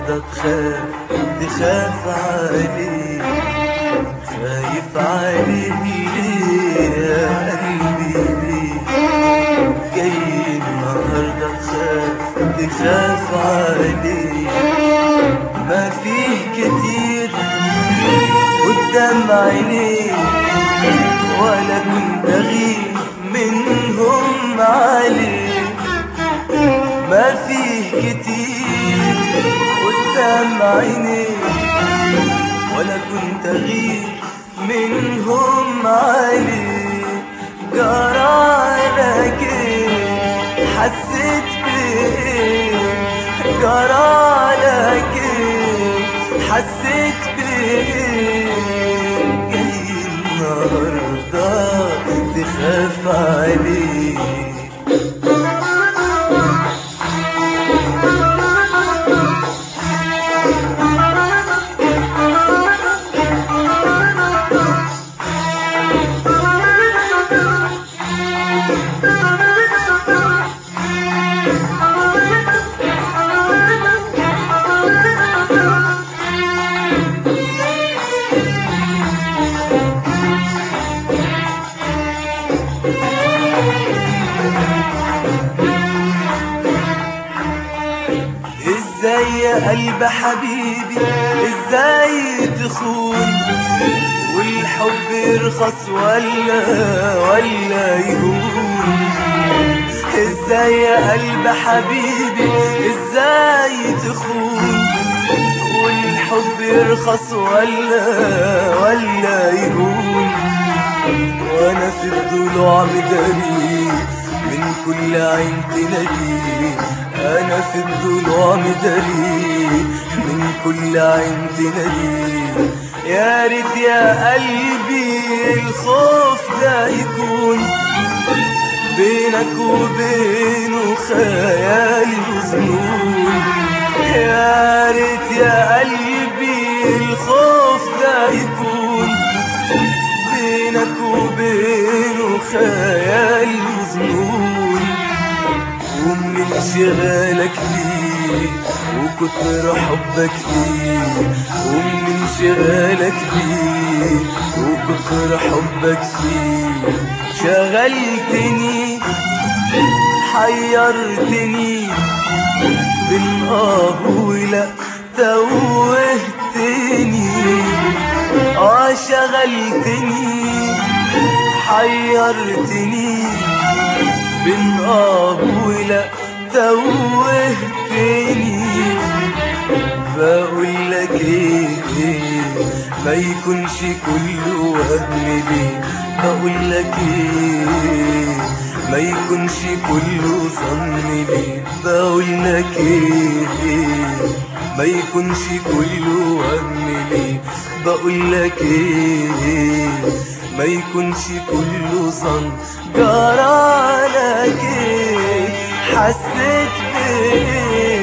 النهاردة تخاف تخاف عليه خايف عليه ليه يا قلبي ليه جاي النهاردة تخاف تخاف عليه ما فيه كتير قدام عينيه ولا كنت اغيب منهم عليه ما فيه كتير قدام عينيه ولا كنت اغيب منهم عليه جرالك ايه حسيت بايه جرالك ايه حسيت بايه جاي النهارده تخاف عليه ازاي يا قلب حبيبي ازاي تخون والحب يرخص ولا ولا يهون ازاي يا قلب حبيبي ازاي تخون والحب يرخص ولا ولا يهون وانا في الضلوع مداري من كل عين تنادي انا في الضلوع مداري من كل عين تنادي يا ريت يا قلبي الخوف ده يكون بينك وبينه خيال وظنون يا ريت يا قلبي الخوف ده يكون بينك وبينه خيال وظنون ومن انشغالك فيه وكتر حبك فيه ومن انشغالك فيه وكتر حبك فيه شغلتني حيرتني بين اه ولا توهتني اه شغلتني حيرتني بين اه ولا توهتني بقول لك ايه ما يكونش كله وهم ليه بقول لك ايه ما يكونش كله ظن ليه بقول لك ايه ما يكونش كله وهم ليه بقول لك ايه ما يكونش كله ظن جرالك ايه حسيت بايه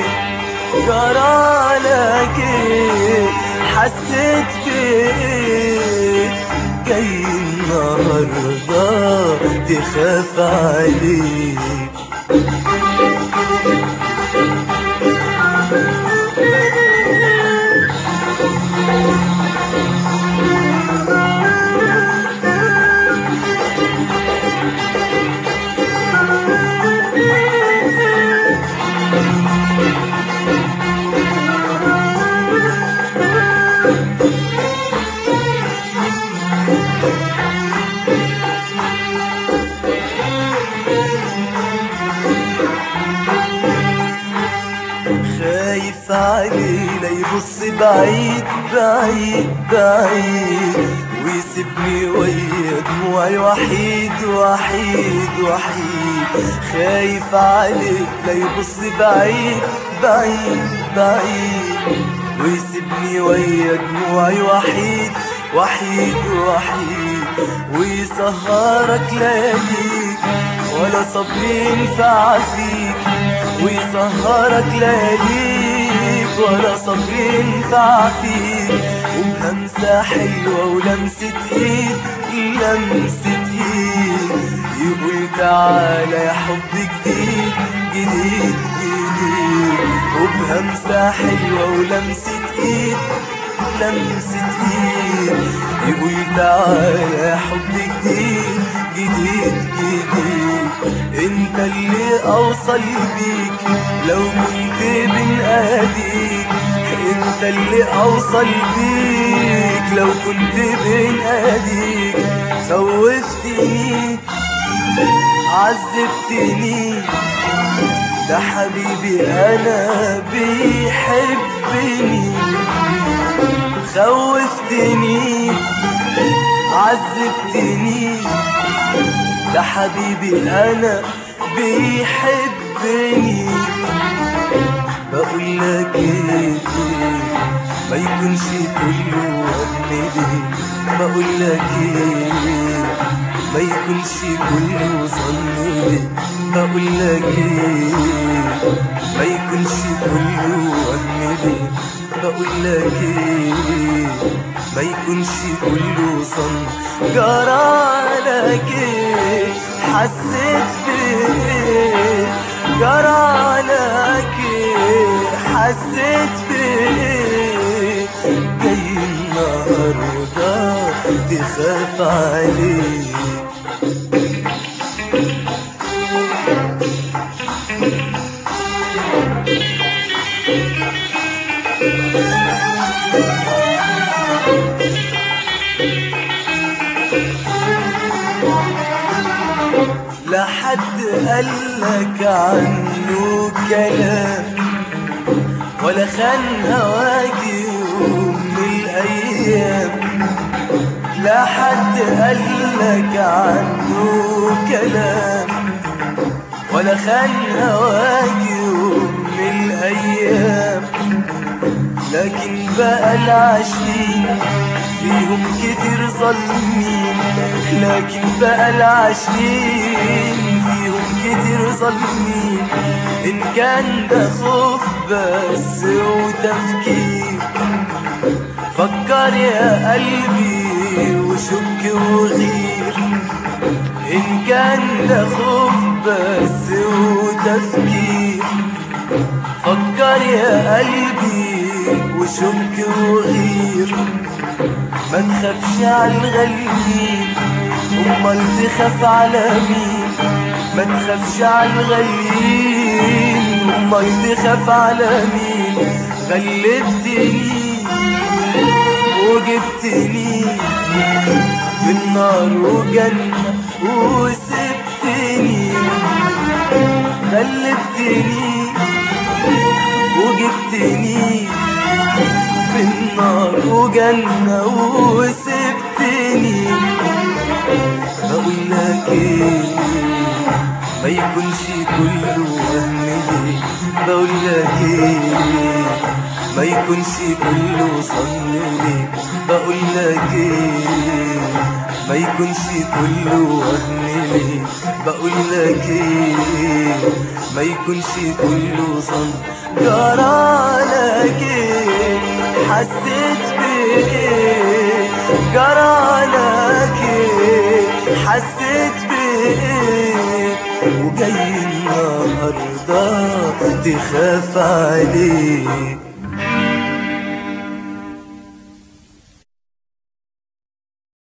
جرالك ايه حسيت بايه جاي النهارده تخاف عليه خايف عليه لا يبص بعيد بعيد بعيد ويسيبني ويا دموعي وحيد وحيد وحيد خايف عليه لا يبص بعيد بعيد بعيد ويسيبني ويا دموعي وحيد وحيد وحيد ويسهرك لياليك ولا صبر ينفع فيك ويسهرك لياليك ولا صبر ينفع فيك وبهمسة حلوة ولمسة ايد لمسة ايد يقول تعالى يا حب جديد جديد جديد وبهمسة حلوة ولمسة ايد لمسة ايد يقول تعالى حب جديد جديد جديد انت اللي اوصل بيك لو كنت بين ايديك انت اللي اوصل بيك لو كنت بين ايديك خوفتني عذبتني ده حبيبي انا بيحبني خوفتني عذبتني ده حبيبي انا بيحبني بقول لك ايه ما يكونش كله وهم ليه بقول لك ايه ما يكونش كله ظن ليه بقول لك ايه ما يكونش كله وهم ليه بقول لك ايه ما يكونش كله ظن جرالك ايه حسيت بايه جرالك ايه حسيت بايه جاي النهارده تخاف عليه لا حد قالك عنه كلام ولا خان هواك يوم من الايام لا حد قالك عنه كلام ولا خان هواك يوم من الايام لكن بقى العاشقين فيهم كتير ظالمين لكن بقى العاشقين فيهم كتير ظالمين إن كان ده خوف بس وتفكير فكر يا قلبي وشك وغير إن كان ده خوف بس وتفكير فكر يا قلبي وشك وغير ما تخافش على الغاليين امال تخاف على مين ما تخافش على الغاليين امال تخاف على مين غلبتني وجبتني بالنار وجنة وسبتني غلبتني وجبتني بالنار وجنة وسبتني بقول لك ايه ما يكونش كله وهم ليه بقول لك ايه ما يكونش كله ظن ليه بقول لك ايه ما يكونش كله وهم ليه بقول لك ايه ما يكونش كله ظن جرالك ايه حسيت بايه جرالك ايه حسيت بايه وجاي النهارده تخاف عليه